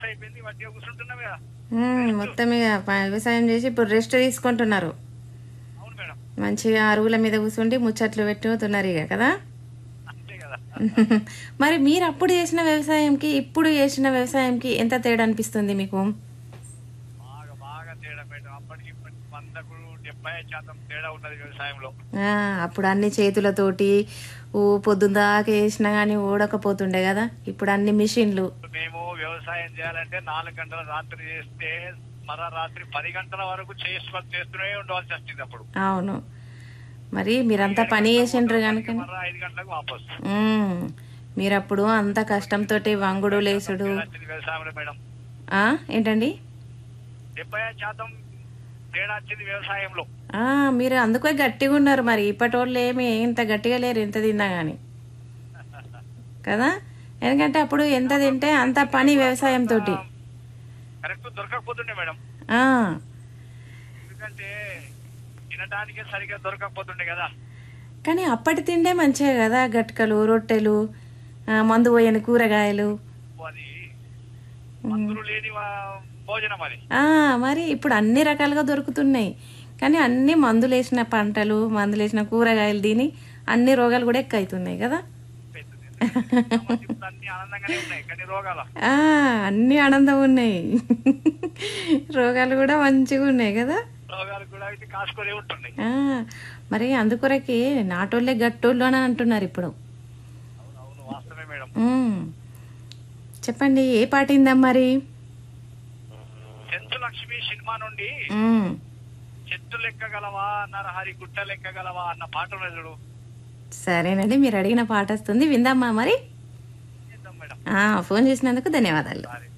అయిపోయింది వడ్డీ కూర్చుంటున్నాం కదా ఉమ్, మొత్తం ఇక ప- వ్యవసాయం చేసి ఇప్పుడు రెస్ట్ తీసుకుంటున్నారు అవును మేడం మంచిగా అరుగుల మీద కూర్చుండి ముచ్చట్లు పెట్టుతున్నారు ఇక కదా అంతే కదా మరి మీరు అప్పుడు చేసిన వ్యవసాయంకి ఇప్పుడు చేసిన వ్యవసాయంకి ఎంత తేడా అనిపిస్తుంది మీకు బాగా బాగా తేడా మేడం అప్పటికి ఇప్పటికి వందకు డెబ్బై ఐదు శాతం తేడా ఉన్నది వ్యవసాయంలో ఆ, అప్పుడు అన్ని చేతులతోటి ఓ పొద్దున్న దాకా వేసినా కానీ ఓడకపోతుండే కదా ఇప్పుడు అన్ని మిషన్లు మేము వ్యవసాయం చేయాలంటే నాలుగు గంటల రాత్రి చేస్తే మర రాత్రి పది గంటల వరకు చేసి చేస్తూనే ఉండవలసి వస్తుంది అప్పుడు అవును మరి మీరంతా పని చేసిండ్రు కనుక మర ఐదు గంటలకు వాపస్ ఉమ్, మీరప్పుడు అంత కష్టంతో వంగుడు లేసుడు తేడా వచ్చింది వ్యవసాయంలో మేడం ఆ, ఏంటండి డెబ్బై ఐదు శాతం తేడా వచ్చింది వ్యవసాయంలో ఆ, మీరు అందుకే గట్టిగా ఉన్నారు మరి ఇప్పటి వాళ్ళు ఏమి ఇంత గట్టిగా లేరు ఎంత తిన్నా కానీ కదా ఎందుకంటే అప్పుడు ఎంత తింటే అంత పని వ్యవసాయంతో కరెక్ట్ దొరకకపోతుండే మేడం ఎందుకంటే తినడానికే సరిగ్గా దొరకకపోతుండే కదా కానీ అప్పటి తిండే మంచిగా కదా గట్కలు రొట్టెలు ఆ, మందు పోయని కూరగాయలు అది మందులు లేని వా- భోజనం అది ఆ, మరి ఇప్పుడు అన్ని రకాలుగా దొరుకుతున్నాయి కానీ అన్ని మందులు వేసిన పంటలు మందులు వేసిన కూరగాయలు తిని అన్ని రోగాలు కూడా ఎక్కువ అవుతున్నాయి కదా ఇప్పుడు అన్ని ఆనందంగానే ఉన్నాయి కానీ రోగాలు ఆ, అన్ని ఆనందం ఉన్నాయి రోగాలు కూడా మంచిగా ఉన్నాయి కదా రోగాలు కూడా అయితే కాసుకొని ఉంటున్నాయి ఆ, మరి అందుకొరకి నాటోళ్ళే గట్టోళ్ళు అని అంటున్నారు ఇప్పుడు అవును అవును వాస్తవమే మేడం ఉమ్. చెప్పండి ఏ పాట ఇందాం మరి చెంచు లక్ష్మి సినిమా నుండి ఉమ్. చెట్టు లెక్కగలవా నరహరి గుట్ట లెక్కగలవా అన్న పాట ఉన్నది చూడు సరేనండి మీరు అడిగిన పాట వస్తుంది విందామా మరి చేద్దాం మేడం ఆ, ఫోన్ చేసినందుకు ధన్యవాదాలు సరే